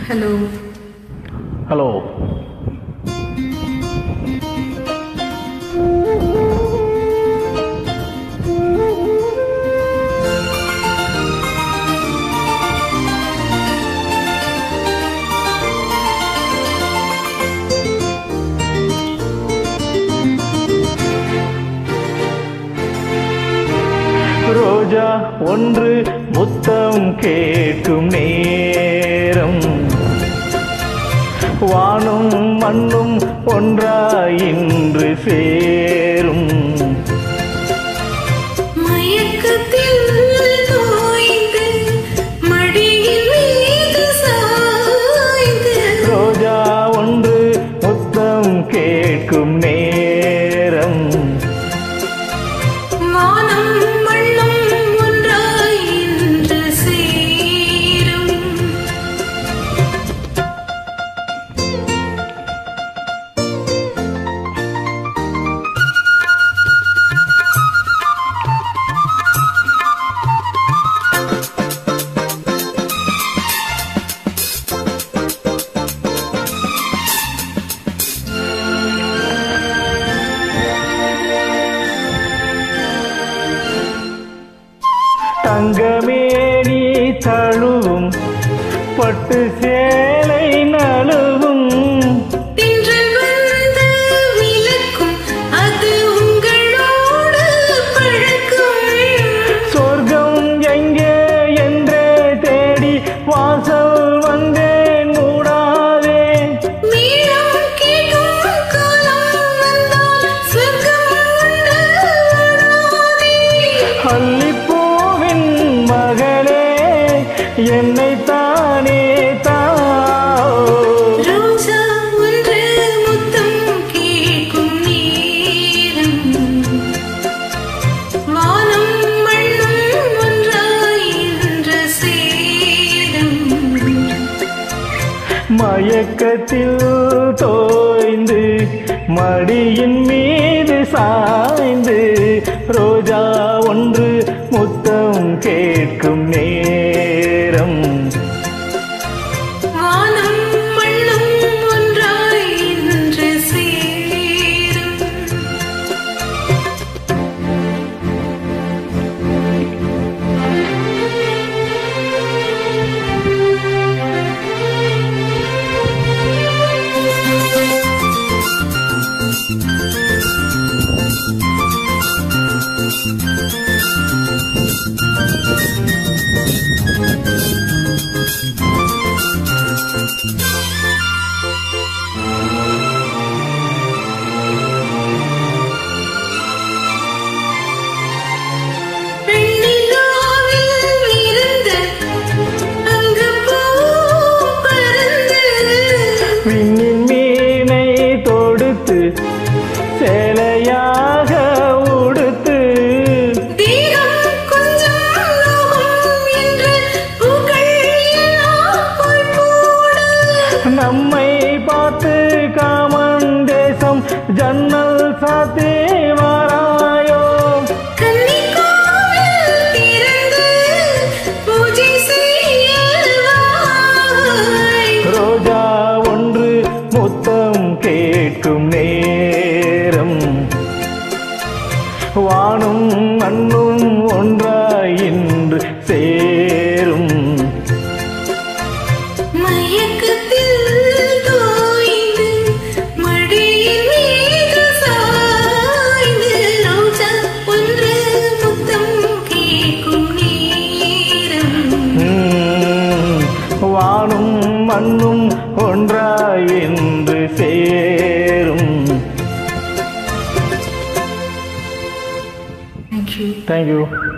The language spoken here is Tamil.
ஹலோ ஹலோ ரோஜா ஒன்று முத்தம் கேட்கும் நேரம் வானும் மண்ணும் ஒன்றாய் இன்று சேரும் மயக்கத்தில் தோய்ந்து மடியில் மீது சாய்ந்து ரோஜா ஒன்று முத்தம் கேட்கும் நேரம் வானம் மண்ணும் ஒன்றாய் இன்று சேரும் தங்கமே நீ தழுவும் பட்டு சேலை நழுவும் திங்கள் வந்து விளக்கும் அது உங்களோடு பழக்கம் சொர்க்கம் எங்கே என்றே தேடி வாசல் வந்தேன் மூடாதே மீளம் கேட்கும் காலம் வந்தால் சொர்க்கம் உண்டு வராதே. அல்லிப்பூவின் மகளே என்னை தானே தா ரோஜா ஒன்று முத்தம் கேட்கும் நேரம். வானம் மண்ணும் ஒன்றாய் இன்று சேரும். மயக்கத்தில் தோய்ந்து மடியின் மீது சாய்ந்து ரோஜா ஒன்று முத்தம் கேட்கும் நேரம் வானம் மண்ணும் ஒன்றாய் இன்று சேரும். வெண்ணிலாவில் இருந்து அங்கு பூ பறந்து விண்ணின் மீனை தொடுத்து சேலையாக உடுத்து தீரம் கொஞ்சம் லோகம் என்று பூக்கள் எல்லாம் போய் போட நம்மை பார்த்து காமன் தேசம் ஜன்னல் சாத்தி வாராயோ கன்னிக்கோவில் திறந்து பூஜை செய்யவாய். ரோஜா ஒன்று முத்தம் கேட்கும் நேரம் வானும் மண்ணும் ஒன்றாய் இன்று சேரும் மயக்கத்தில் தோய்ந்து மடியின் மீது சாய்ந்து ரோஜா ஒன்று முத்தம் கேட்கும் நேரம் உம், வானும் மண்ணும் ஒன்றாய் இன்று சேரும் Thank you. தேங்க்யூ